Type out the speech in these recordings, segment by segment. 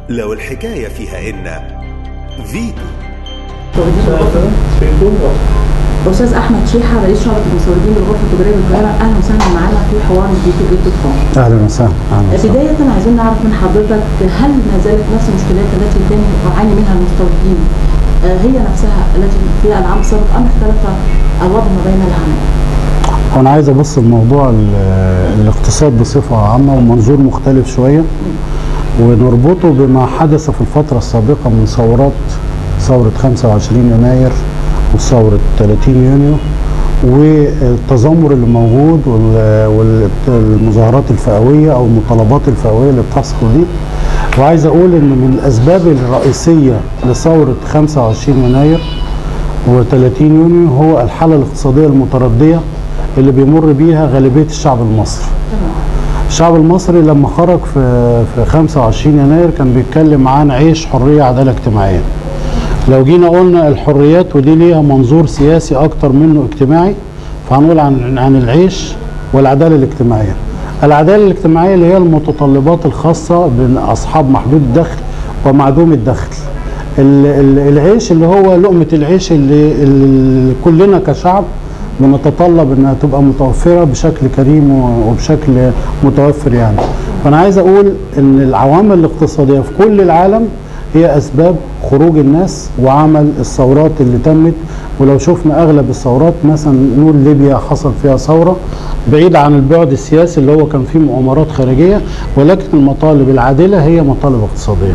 لو الحكاية فيها إن فيتو استاذ احمد شيحه رئيس شعبه المسودين بالغرفه التجاريه بالقاهره اهلا وسهلا معانا في حوار فيتو جيت دوت كوم اهلا وسهلا اهلا وسهلا بدايه عايزين نعرف من حضرتك هل ما زالت نفس المشكلات التي كان يعاني منها المستوردين آه، هي نفسها التي في العام السابق ام اختلف الوضع ما بين العامين؟ وانا عايز ابص لموضوع ال- الاقتصاد بصفه عامه ومنظور مختلف شويه ونربطه بما حدث في الفتره السابقه من ثورات ثوره 25 يناير وثوره 30 يونيو والتذمر اللي موجود وال- والمظاهرات الفئويه او المطالبات الفئويه اللي بتحصل دي وعايز اقول ان من الاسباب الرئيسيه لثوره 25 يناير و30 يونيو هو الحاله الاقتصاديه المترديه اللي بيمر بيها غالبيه الشعب المصري. الشعب المصري لما خرج في في 25 يناير كان بيتكلم عن عيش حريه عداله اجتماعيه. لو جينا قلنا الحريات ودي ليها منظور سياسي اكتر منه اجتماعي فهنقول عن عن العيش والعداله الاجتماعيه. العداله الاجتماعيه اللي هي المتطلبات الخاصه باصحاب محدود الدخل ومعدوم الدخل. ال- ال- العيش اللي هو لقمه العيش اللي, اللي كلنا كشعب بنتطلب انها تبقى متوفره بشكل كريم و- وبشكل متوفر يعني. فانا عايز اقول ان العوامل الاقتصاديه في كل العالم هي اسباب خروج الناس وعمل الثورات اللي تمت ولو شفنا اغلب الثورات مثلا نقول ليبيا حصل فيها ثوره بعيد عن البعد السياسي اللي هو كان فيه مؤامرات خارجيه ولكن المطالب العادله هي مطالب اقتصاديه.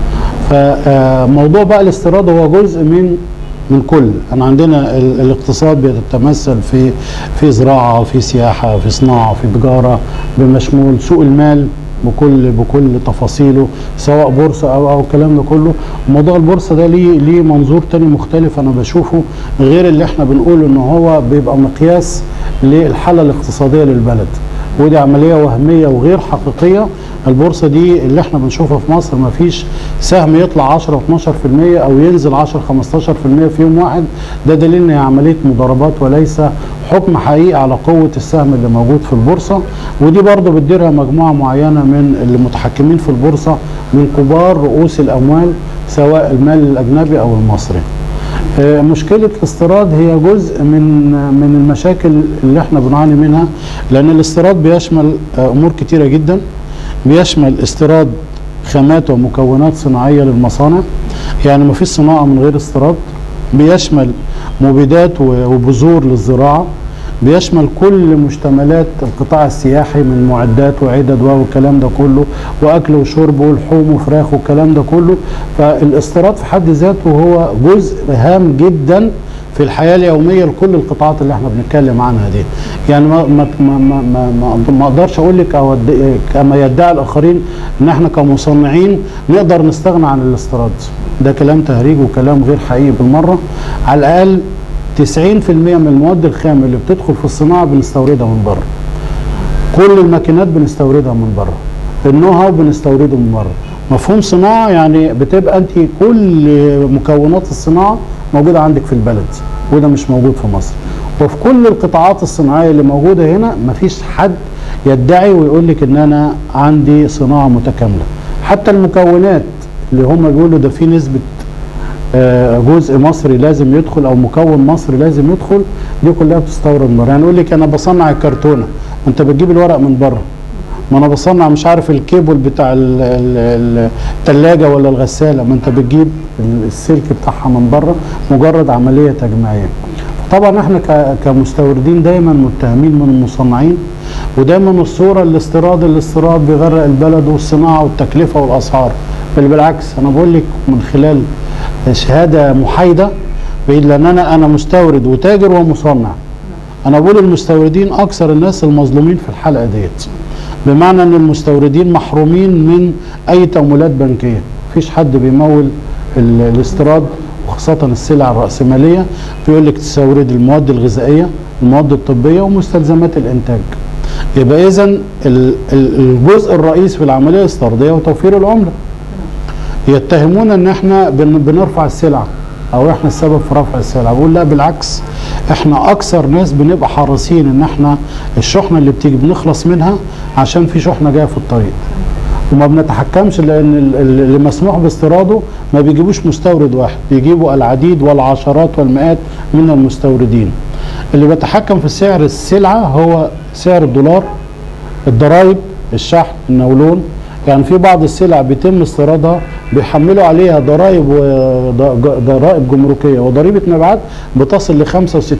فموضوع بقى الاستيراد هو جزء من من كل انا عندنا ال- الاقتصاد بيتمثل في في زراعه في سياحه في صناعه في تجاره بمشمول سوق المال بكل بكل تفاصيله سواء بورصه او او الكلام ده كله موضوع البورصه ده ليه ليه منظور تاني مختلف انا بشوفه غير اللي احنا بنقول ان هو بيبقى مقياس للحاله الاقتصاديه للبلد ودي عمليه وهميه وغير حقيقيه البورصه دي اللي احنا بنشوفها في مصر ما فيش سهم يطلع 10 12% او ينزل 10 15% في يوم واحد ده دليل ان هي عمليه مضاربات وليس حكم حقيقي على قوه السهم اللي موجود في البورصه ودي برضه بتديرها مجموعه معينه من المتحكمين في البورصه من كبار رؤوس الاموال سواء المال الاجنبي او المصري. آه، مشكلة الاستيراد هي جزء من من المشاكل اللي احنا بنعاني منها لأن الاستيراد بيشمل آه، أمور كتيرة جدا بيشمل استيراد خامات ومكونات صناعية للمصانع يعني ما فيش صناعة من غير استيراد بيشمل مبيدات و- وبذور للزراعة بيشمل كل مشتملات القطاع السياحي من معدات وعدد والكلام ده كله واكل وشرب ولحوم وفراخ والكلام ده كله فالاستيراد في حد ذاته هو جزء هام جدا في الحياه اليوميه لكل القطاعات اللي احنا بنتكلم عنها دي يعني ما ما ما ما, ما, ما, ما اقدرش اقول لك او أد- كما يدعي الاخرين ان احنا كمصنعين نقدر نستغنى عن الاستيراد ده كلام تهريج وكلام غير حقيقي بالمره على الاقل 90% من المواد الخام اللي بتدخل في الصناعه بنستوردها من بره كل الماكينات بنستوردها من بره النو هاو بنستورده من بره مفهوم صناعه يعني بتبقى انت كل مكونات الصناعه موجوده عندك في البلد وده مش موجود في مصر وفي كل القطاعات الصناعيه اللي موجوده هنا مفيش حد يدعي ويقول لك ان انا عندي صناعه متكامله حتى المكونات اللي هم بيقولوا ده في نسبه آه، جزء مصري لازم يدخل او مكون مصري لازم يدخل دي كلها بتستورد من بره يعني يقول لك انا بصنع الكرتونه انت بتجيب الورق من بره ما انا بصنع مش عارف الكيبل بتاع ال- ال- الثلاجه ولا الغساله ما انت بتجيب ال- السلك بتاعها من بره مجرد عمليه تجميعيه طبعا احنا ك- كمستوردين دايما متهمين من المصنعين ودايما الصوره الاستيراد الاستيراد بيغرق البلد والصناعه والتكلفه والاسعار بل بالعكس انا بقول لك من خلال شهاده محايده بعيد لان انا انا مستورد وتاجر ومصنع انا بقول المستوردين اكثر الناس المظلومين في الحلقه ديت بمعنى ان المستوردين محرومين من اي تمويلات بنكيه مفيش حد بيمول ال- الاستيراد وخاصه السلع الراسماليه بيقول لك تستورد المواد الغذائيه المواد الطبيه ومستلزمات الانتاج يبقى اذا الجزء الرئيسي في العمليه الاستيراديه هو توفير العمله يتهمون ان احنا بن- بنرفع السلع او احنا السبب في رفع السلع بقول لا بالعكس احنا اكثر ناس بنبقى حريصين ان احنا الشحنه اللي بتيجي بنخلص منها عشان في شحنه جايه في الطريق وما بنتحكمش لان ال- ال- اللي مسموح باستيراده ما بيجيبوش مستورد واحد بيجيبوا العديد والعشرات والمئات من المستوردين اللي بيتحكم في سعر السلعه هو سعر الدولار الضرائب الشحن النولون يعني في بعض السلع بيتم استيرادها بيحملوا عليها ضرائب وضرائب جمركيه وضريبه مبيعات بتصل ل 65%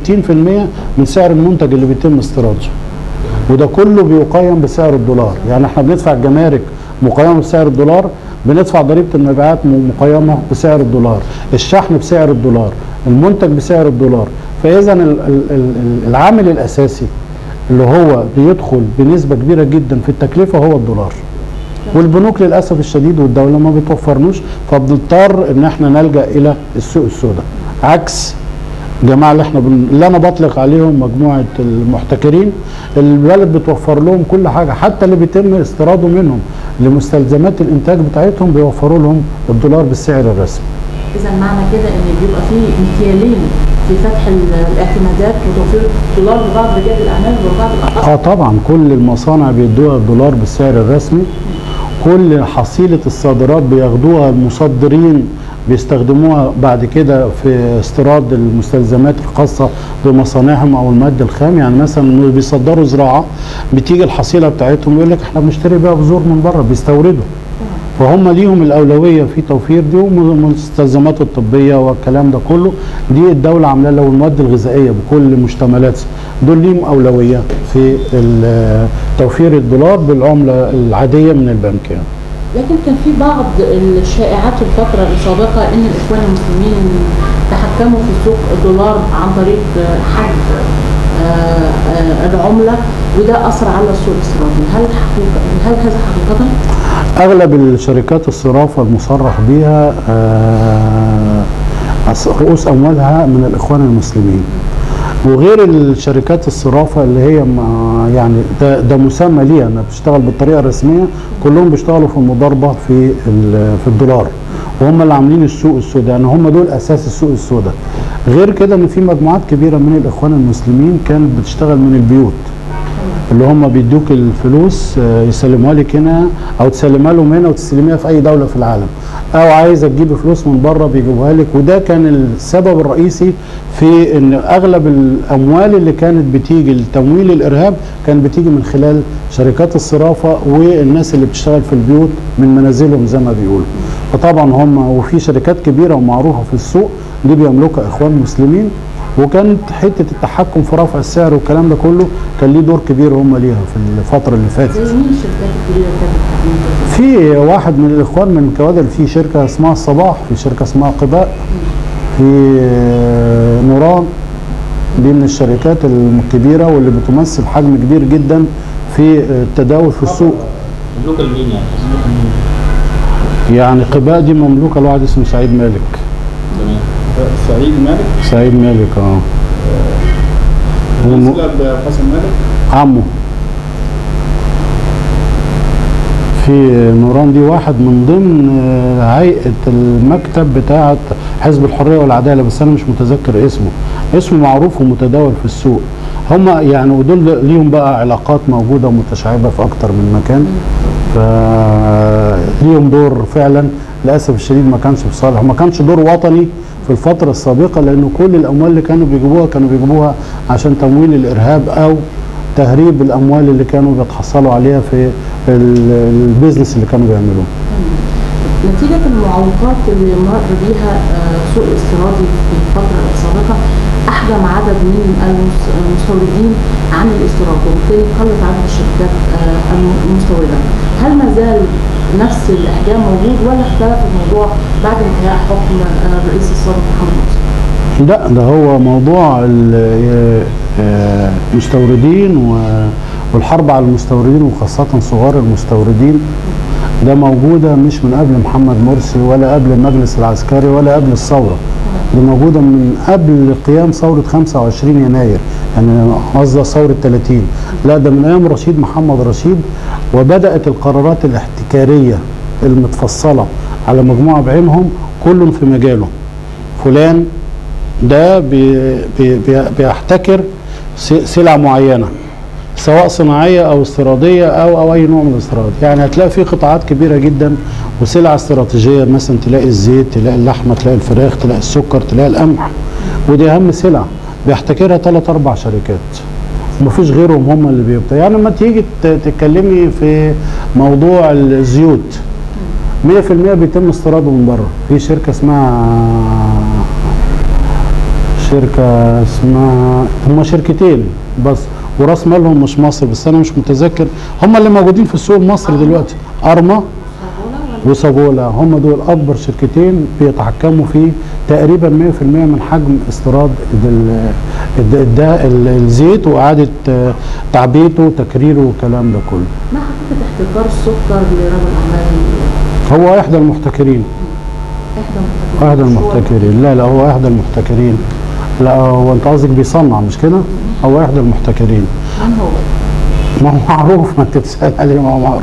من سعر المنتج اللي بيتم استيراده وده كله بيقيم بسعر الدولار يعني احنا بندفع الجمارك مقيمه بسعر الدولار بندفع ضريبه المبيعات مقيمه بسعر الدولار الشحن بسعر الدولار المنتج بسعر الدولار فاذا ال- ال- ال- العامل الاساسي اللي هو بيدخل بنسبه كبيره جدا في التكلفه هو الدولار والبنوك للاسف الشديد والدوله ما بتوفرنوش فبنضطر ان احنا نلجا الى السوق السوداء عكس الجماعه اللي احنا بن... اللي انا بطلق عليهم مجموعه المحتكرين البلد بتوفر لهم كل حاجه حتى اللي بيتم استيراده منهم لمستلزمات الانتاج بتاعتهم بيوفروا لهم الدولار بالسعر الرسمي اذا معنى كده ان بيبقى في مكيالين في فتح ال- الاعتمادات وتوفير دولار لبعض رجال الاعمال وبعض الاخر اه طبعا كل المصانع بيدوها الدولار بالسعر الرسمي كل حصيلة الصادرات بياخدوها المصدرين بيستخدموها بعد كده في استيراد المستلزمات الخاصة بمصانعهم او المادة الخام يعني مثلا بيصدروا زراعة بتيجي الحصيلة بتاعتهم يقول لك احنا بنشتري بيها بذور من بره بيستوردوا فهم ليهم الأولوية في توفير دي والمستلزمات الطبية والكلام ده كله دي الدولة عاملة له المواد الغذائية بكل مشتملات دول ليهم أولوية في ال- توفير الدولار بالعملة العادية من البنك يعني. لكن كان في بعض الشائعات في الفترة السابقة ان الاخوان المسلمين تحكموا في سوق الدولار عن طريق حجب آه، آه، العملة وده أثر على السوق الاستيرادي هل حقيقة هل هذا حقيقة؟ أغلب الشركات الصرافة المصرح بها آه، أس- رؤوس أموالها من الإخوان المسلمين وغير الشركات الصرافة اللي هي ما- يعني ده, ده مسمى ليها انها بتشتغل بالطريقة الرسمية كلهم بيشتغلوا في المضاربة في ال- في الدولار وهم اللي عاملين السوق السوداء يعني هم دول اساس السوق السوداء غير كده ان في مجموعات كبيرة من الاخوان المسلمين كانت بتشتغل من البيوت اللي هم بيدوك الفلوس آه، يسلموها لك هنا او تسلمها لهم هنا وتستلميها في اي دوله في العالم او عايزه تجيب فلوس من بره بيجيبوها لك وده كان السبب الرئيسي في ان اغلب الاموال اللي كانت بتيجي لتمويل الارهاب كانت بتيجي من خلال شركات الصرافه والناس اللي بتشتغل في البيوت من منازلهم زي ما بيقولوا فطبعا هم وفي شركات كبيره ومعروفه في السوق دي بيملكها اخوان مسلمين وكانت حته التحكم في رفع السعر والكلام ده كله كان ليه دور كبير هم ليها في الفتره اللي فاتت زي مين الشركات الكبيرة اللي كانت بتحكم في واحد من الاخوان من الكوادر في شركه اسمها الصباح في شركه اسمها قباء في نوران دي من الشركات الكبيره واللي بتمثل حجم كبير جدا في التداول في السوق مملوكه لمين يعني؟ مملوكه لمين؟ يعني قباء دي مملوكه لواحد اسمه سعيد مالك تمام سعيد مالك سعيد مالك اه وم- سلب حسن مالك عمه في نوران دي واحد من ضمن آه، هيئة المكتب بتاعة حزب الحرية والعدالة بس أنا مش متذكر اسمه اسمه معروف ومتداول في السوق هم يعني ودول ليهم بقى علاقات موجودة ومتشعبة في أكتر من مكان فليهم دور فعلا للأسف الشديد ما كانش في صالح وما كانش دور وطني في الفترة السابقة لأنه كل الأموال اللي كانوا بيجيبوها كانوا بيجيبوها عشان تمويل الإرهاب أو تهريب الاموال اللي كانوا بيتحصلوا عليها في ال- البيزنس اللي كانوا بيعملوه نتيجة المعوقات اللي مر بيها آه، سوق الاستيرادي في الفترة السابقة أحجم عدد من المس- المستوردين عن الاستيراد وبالتالي قلت عدد الشركات آه، الم- المستوردة هل ما زال نفس الإحجام موجود ولا اختلف الموضوع بعد انتهاء حكم آه، الرئيس السابق محمد مرسي؟ لا ده هو موضوع ال- آه، المستوردين و- والحرب على المستوردين وخاصة صغار المستوردين ده موجودة مش من قبل محمد مرسي ولا قبل المجلس العسكري ولا قبل الثورة دي موجودة من قبل قيام ثورة 25 يناير يعني قصدي ثورة 30 لا ده من أيام رشيد محمد رشيد وبدأت القرارات الاحتكارية المتفصلة على مجموعة بعينهم كل في مجاله فلان ده بي بي بي بيحتكر س- سلع معينة سواء صناعيه او استيراديه او او اي نوع من الاستيراد يعني هتلاقي في قطاعات كبيره جدا وسلع استراتيجيه مثلا تلاقي الزيت تلاقي اللحمه تلاقي الفراخ تلاقي السكر تلاقي القمح ودي اهم سلع بيحتكرها ثلاث اربع شركات ومفيش غيرهم هم اللي بيبقى يعني لما تيجي ت- تتكلمي في موضوع الزيوت 100% بيتم استيراده من بره في شركه اسمها شركه اسمها هم شركتين بس وراس مالهم مش مصر بس انا مش متذكر هم اللي موجودين في السوق المصري دلوقتي ارما وسابولا هم دول اكبر شركتين بيتحكموا في تقريبا 100% من حجم استيراد ال- الد- الد- ال- الزيت واعاده آه، تعبيته وتكريره والكلام ده كله ما حقيقه احتكار السكر لرجل اعمال هو احدى المحتكرين احدى احدى مش هو المحتكرين لا لا هو احدى المحتكرين لا هو انت قصدك بيصنع مش كده هو احدى المحتكرين من هو؟ ما هو معروف ما انت تسال عليه ما هو معروف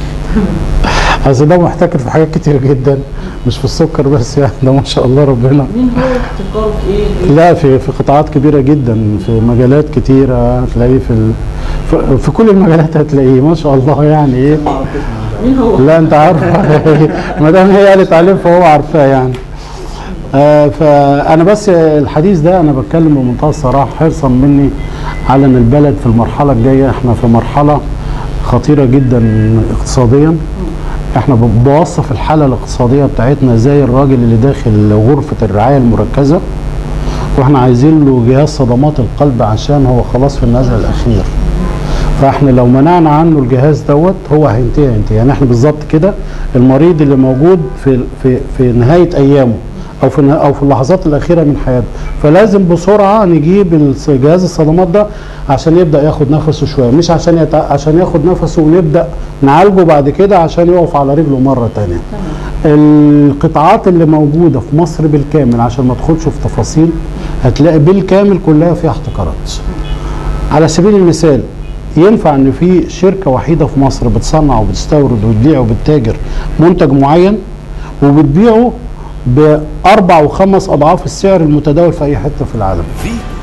اصل ده محتكر في حاجات كتير جدا مش في السكر بس يعني ده ما شاء الله ربنا مين هو احتكاره في ايه؟ لا في في قطاعات كبيره جدا في مجالات كتيره هتلاقيه في ال... في- في كل المجالات هتلاقيه ما شاء الله يعني ايه مين هو؟ لا انت عارف ما دام هي قالت عليه فهو عارفاه يعني آه فانا بس الحديث ده انا بتكلم بمنتهى الصراحه حرصا مني على ان البلد في المرحله الجايه احنا في مرحله خطيره جدا اقتصاديا احنا ب- بوصف الحاله الاقتصاديه بتاعتنا زي الراجل اللي داخل غرفه الرعايه المركزه واحنا عايزين له جهاز صدمات القلب عشان هو خلاص في النزع الاخير فاحنا لو منعنا عنه الجهاز دوت هو هينتهي هينتهي يعني احنا بالظبط كده المريض اللي موجود في في في نهايه ايامه او في النها- او في اللحظات الاخيره من حياته فلازم بسرعه نجيب الس- جهاز الصدمات ده عشان يبدا ياخد نفسه شويه مش عشان يتع... عشان ياخد نفسه ونبدا نعالجه بعد كده عشان يقف على رجله مره تانية القطاعات اللي موجوده في مصر بالكامل عشان ما تدخلش في تفاصيل هتلاقي بالكامل كلها فيها احتكارات على سبيل المثال ينفع ان في شركه وحيده في مصر بتصنع وبتستورد وتبيع وبتتاجر منتج معين وبتبيعه باربع وخمس اضعاف السعر المتداول في اي حته في العالم فيتو